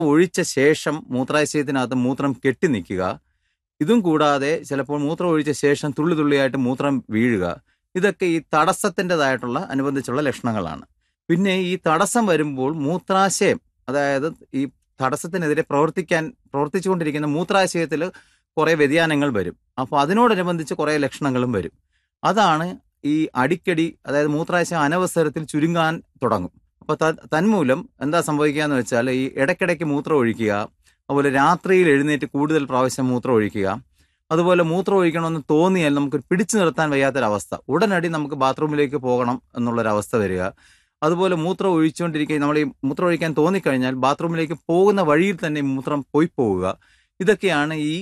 ഒഴിച്ച ശേഷം മൂത്രാശയത്തിനകത്ത് മൂത്രം കെട്ടി നിൽക്കുക ഇതും കൂടാതെ ചിലപ്പോൾ മൂത്രം ഒഴിച്ച ശേഷം തുള്ളി തുള്ളിയായിട്ട് മൂത്രം വീഴുക ഇതൊക്കെ ഈ തടസ്സത്തിൻ്റെതായിട്ടുള്ള അനുബന്ധിച്ചുള്ള ലക്ഷണങ്ങളാണ് പിന്നെ ഈ തടസ്സം വരുമ്പോൾ മൂത്രാശയം അതായത് ഈ തടസ്സത്തിനെതിരെ പ്രവർത്തിക്കാൻ പ്രവർത്തിച്ചുകൊണ്ടിരിക്കുന്ന മൂത്രാശയത്തിൽ കുറേ വ്യതിയാനങ്ങൾ വരും അപ്പോൾ അതിനോടനുബന്ധിച്ച് കുറേ ലക്ഷണങ്ങളും വരും അതാണ് ഈ അടിക്കടി അതായത് മൂത്രാശയം അനവസരത്തിൽ ചുരുങ്ങാൻ തുടങ്ങും അപ്പോൾ തന്മൂലം എന്താ സംഭവിക്കുക എന്ന് വെച്ചാൽ ഈ ഇടയ്ക്കിടയ്ക്ക് മൂത്രം ഒഴിക്കുക അതുപോലെ രാത്രിയിൽ എഴുന്നേറ്റ് കൂടുതൽ പ്രാവശ്യം മൂത്രം ഒഴിക്കുക അതുപോലെ മൂത്രം ഒഴിക്കണമെന്ന് തോന്നിയാൽ നമുക്ക് പിടിച്ചു നിർത്താൻ വയ്യാത്തൊരവസ്ഥ ഉടനടി നമുക്ക് ബാത്റൂമിലേക്ക് പോകണം എന്നുള്ളൊരവസ്ഥ വരിക അതുപോലെ മൂത്രം ഒഴിച്ചുകൊണ്ടിരിക്കുക നമ്മൾ ഈ മൂത്രം ഒഴിക്കാൻ തോന്നിക്കഴിഞ്ഞാൽ ബാത്റൂമിലേക്ക് പോകുന്ന വഴിയിൽ തന്നെ മൂത്രം പോയി പോവുക ഇതൊക്കെയാണ് ഈ